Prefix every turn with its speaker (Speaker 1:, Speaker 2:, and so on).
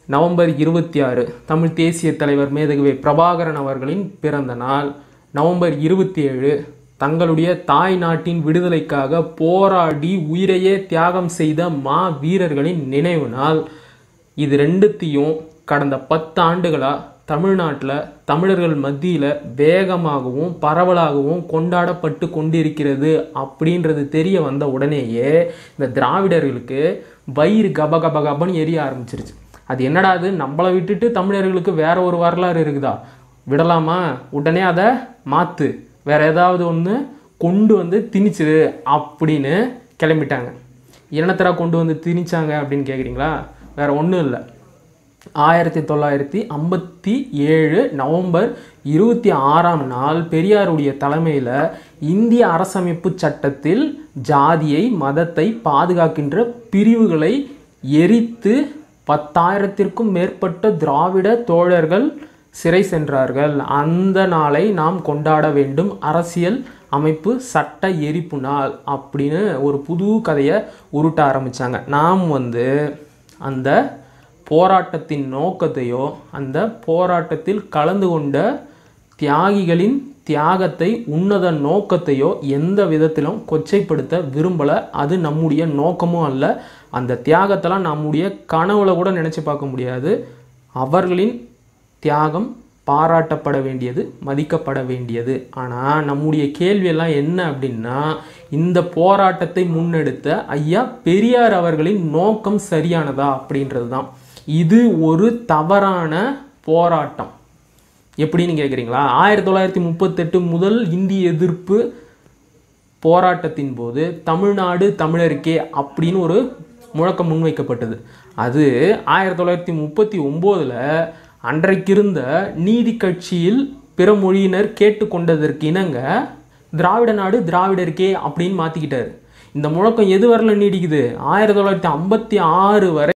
Speaker 1: November இருபத்தி ஆறு தமிழ் தேசிய தலைவர் மேதகுவே பிரபாகரன் அவர்களின் பிறந்த நாள் நவம்பர் இருபத்தி ஏழு தங்களுடைய தாய் நாட்டின் விடுதலைக்காக போராடி உயிரையே தியாகம் செய்த மா வீரர்களின் நினைவு நாள் இது ரெண்டுத்தையும் கடந்த பத்து ஆண்டுகளாக தமிழ்நாட்டில் தமிழர்கள் மத்தியில் வேகமாகவும் பரவலாகவும் கொண்டாடப்பட்டு கொண்டிருக்கிறது அப்படின்றது தெரிய வந்த உடனேயே இந்த திராவிடர்களுக்கு வயிறு கப கப கபன்னு எரிய ஆரம்பிச்சிருச்சு அது என்னடா அது நம்மளை விட்டுட்டு தமிழர்களுக்கு வேற ஒரு வரலாறு இருக்குதா விடலாமா உடனே அதை மாற்று வேற ஏதாவது ஒன்று கொண்டு வந்து திணிச்சிரு அப்படின்னு கிளம்பிட்டாங்க என்னத்தரா கொண்டு வந்து திணிச்சாங்க அப்படின்னு கேட்குறீங்களா வேற ஒன்றும் இல்லை ஆயிரத்தி தொள்ளாயிரத்தி ஐம்பத்தி ஏழு நவம்பர் இருபத்தி ஆறாம் நாள் பெரியாருடைய தலைமையில் இந்திய அரசமைப்பு சட்டத்தில் ஜாதியை மதத்தை பாதுகாக்கின்ற பிரிவுகளை எரித்து பத்தாயிரத்திற்கும் மேற்பட்ட திராவிட தோழர்கள் சிறை சென்றார்கள் அந்த நாளை நாம் கொண்டாட வேண்டும் அரசியல் அமைப்பு சட்ட எரிப்பு நாள் அப்படின்னு ஒரு புது கதையை உருட்ட ஆரம்பித்தாங்க நாம் வந்து அந்த போராட்டத்தின் நோக்கத்தையோ அந்த போராட்டத்தில் கலந்து கொண்ட தியாகிகளின் தியாகத்தை உன்னத நோக்கத்தையோ எந்த விதத்திலும் கொச்சைப்படுத்த விரும்பலை அது நம்முடைய நோக்கமும் அல்ல அந்த தியாகத்தெல்லாம் நம்முடைய கனவுல கூட நினச்சி பார்க்க முடியாது அவர்களின் தியாகம் பாராட்டப்பட வேண்டியது மதிக்கப்பட வேண்டியது ஆனால் நம்முடைய கேள்வியெல்லாம் என்ன அப்படின்னா இந்த போராட்டத்தை முன்னெடுத்த ஐயா பெரியார் அவர்களின் நோக்கம் சரியானதா அப்படின்றது தான் இது ஒரு தவறான போராட்டம் எப்படின்னு கேட்குறீங்களா ஆயிரத்தி தொள்ளாயிரத்தி முப்பத்தெட்டு முதல் இந்திய எதிர்ப்பு போராட்டத்தின் போது தமிழ்நாடு தமிழருக்கே அப்படின்னு ஒரு முழக்கம் முன்வைக்கப்பட்டது அது ஆயிரத்தி தொள்ளாயிரத்தி முப்பத்தி ஒம்போதில் அன்றைக்கிருந்த நீதி கட்சியில் பிற மொழியினர் கேட்டுக்கொண்டதற்கு இணங்க திராவிட நாடு திராவிடருக்கே அப்படின்னு மாற்றிக்கிட்டாரு இந்த முழக்கம் எது வரல நீடிக்குது ஆயிரத்தி தொள்ளாயிரத்தி ஐம்பத்தி ஆறு வரை